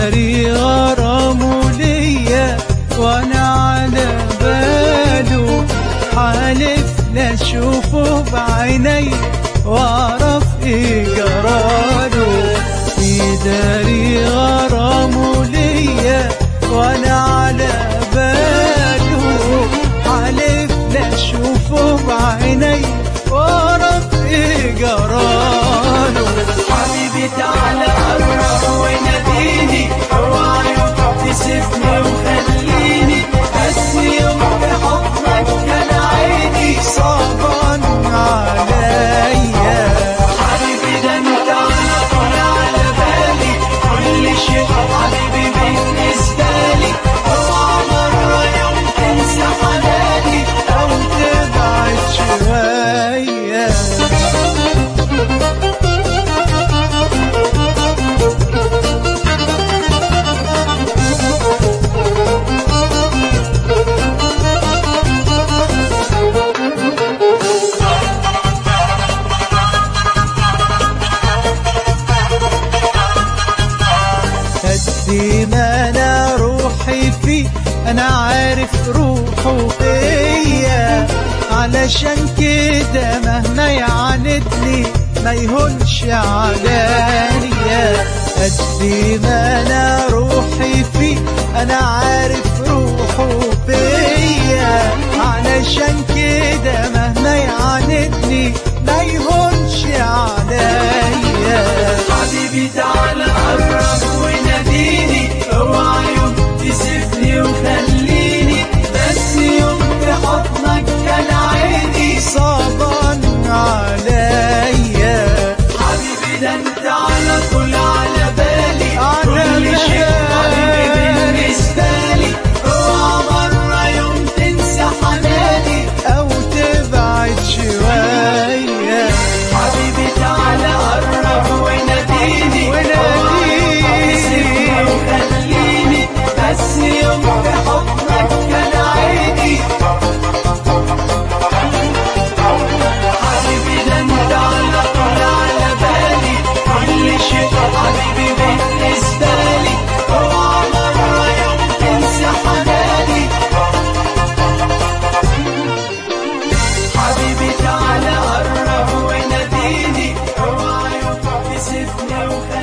داري غرامه ليا وانا على باله حالف لا اشوفه بعيني واعرف ايه جراله يداري غرامه ليا وانا على باله حالف لا اشوفه بعيني واعرف ايه جراله حبيبي تعالى قرب وناديني اوعى يوم تسيبني وخليني بس يوم بحضنك كان عيني صعبان عليا حبيبي ده انت على طول على بالي كل شيء حبيبي بالنسبة لي اوعى مرة يوم تنسى حناني او تبعد شويه قد ما انا روحي فيه انا عارف روحه فيا علشان كده مهما يعاندني ما يهونش عليا قد ما انا روحي فيه انا عارف روحه فيا علشان كده مهما يعاندني ما يهونش عليا حبيبي تعالى قرب وناديني اوعى يوم تسيبني وخليني بس يوم في حضنك كان عيني صعبان عليا حبيبي ده انت على طول على بالي على كل شيء حبيبي بالي. بالنسبة لي اوعى مرة يوم تنسى حناني او تبعد شوية حبيبي تعالى قرب وناديني وناديني. اوعى تسيبني وخليني بس يوم في حضنك كان عيني حبيبي ده انت على طول على بالي كل شيء حبيبي بالنسبة لي اوعى مرة يوم تنسى حناني حبيبي تعالى قرب وناديني اوعى يوم تسيبني وخليني